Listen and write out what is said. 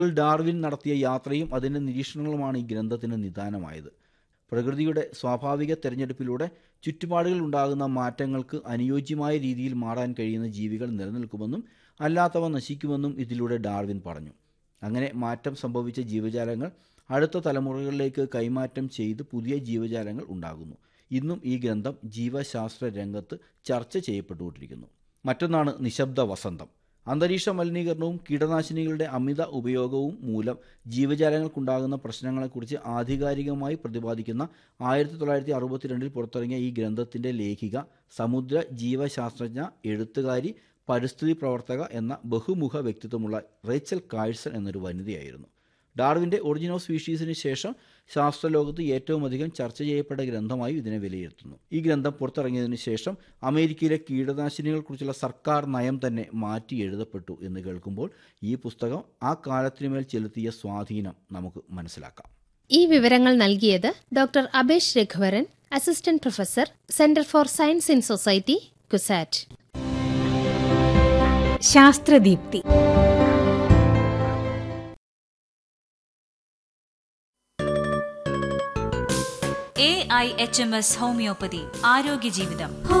Darwin നടത്തിയ യാത്രയും അതിൻ്റെ നിരീക്ഷണങ്ങളുമാണ് ഈ ഗ്രന്ഥത്തിന് നിദാനമായത് പ്രകൃതിയുടെ സ്വാഭാവിക തെരഞ്ഞെടുപ്പിലൂടെ ചുറ്റുപാടുകളിൽ ഉണ്ടാകുന്ന മാറ്റങ്ങൾക്ക് അനുയോജ്യമായ രീതിയിൽ മാറാൻ കഴിയുന്ന ജീവികൾ നിലനിൽക്കുമെന്നും അല്ലാത്തവ നശിക്കുമെന്നും ഇതിലൂടെ ഡാർവിൻ പറഞ്ഞു അങ്ങനെ മാറ്റം സംഭവിച്ച ജീവജാലങ്ങൾ അടുത്ത തലമുറകളിലേക്ക് കൈമാറ്റം ചെയ്ത് പുതിയ ജീവജാലങ്ങൾ ഉണ്ടാകുന്നു ഇന്നും ഈ ഗ്രന്ഥം ജീവശാസ്ത്ര രംഗത്ത് ചർച്ച ചെയ്യപ്പെട്ടുകൊണ്ടിരിക്കുന്നു മറ്റൊന്നാണ് നിശബ്ദ വസന്തം അന്തരീക്ഷ മലിനീകരണവും കീടനാശിനികളുടെ അമിത ഉപയോഗവും മൂലം ജീവജാലങ്ങൾക്കുണ്ടാകുന്ന പ്രശ്നങ്ങളെക്കുറിച്ച് ആധികാരികമായി പ്രതിപാദിക്കുന്ന ആയിരത്തി തൊള്ളായിരത്തി അറുപത്തിരണ്ടിൽ പുറത്തിറങ്ങിയ ഈ ഗ്രന്ഥത്തിൻ്റെ ലേഖിക സമുദ്ര ജീവശാസ്ത്രജ്ഞ എഴുത്തുകാരി പരിസ്ഥിതി പ്രവർത്തക എന്ന ബഹുമുഖ വ്യക്തിത്വമുള്ള റേച്ചൽ കാഴ്സൺ എന്നൊരു വനിതയായിരുന്നു ഡാർവിൻ്റെ ഒറിജിൻ ഓഫ് സ്പീഷീസിന് ശേഷം ശാസ്ത്രലോകത്ത് ഏറ്റവും അധികം ചർച്ച ചെയ്യപ്പെട്ട ഗ്രന്ഥമായി ഇതിനെ വിലയിരുത്തുന്നു ഈ ഗ്രന്ഥം പുറത്തിറങ്ങിയതിനു ശേഷം അമേരിക്കയിലെ കീടനാശിനികളെക്കുറിച്ചുള്ള സർക്കാർ നയം തന്നെ മാറ്റി എഴുതപ്പെട്ടു എന്ന് കേൾക്കുമ്പോൾ ഈ പുസ്തകം ആ കാലത്തിനുമേൽ ചെലുത്തിയ സ്വാധീനം നമുക്ക് മനസ്സിലാക്കാം ഈ വിവരങ്ങൾ നൽകിയത് doctor Abesh Raghuvaran assistant professor centre for science in society CUSAT Sasthradeepthi A I H M S homeopathy ആരോഗ്യ ജീവിതം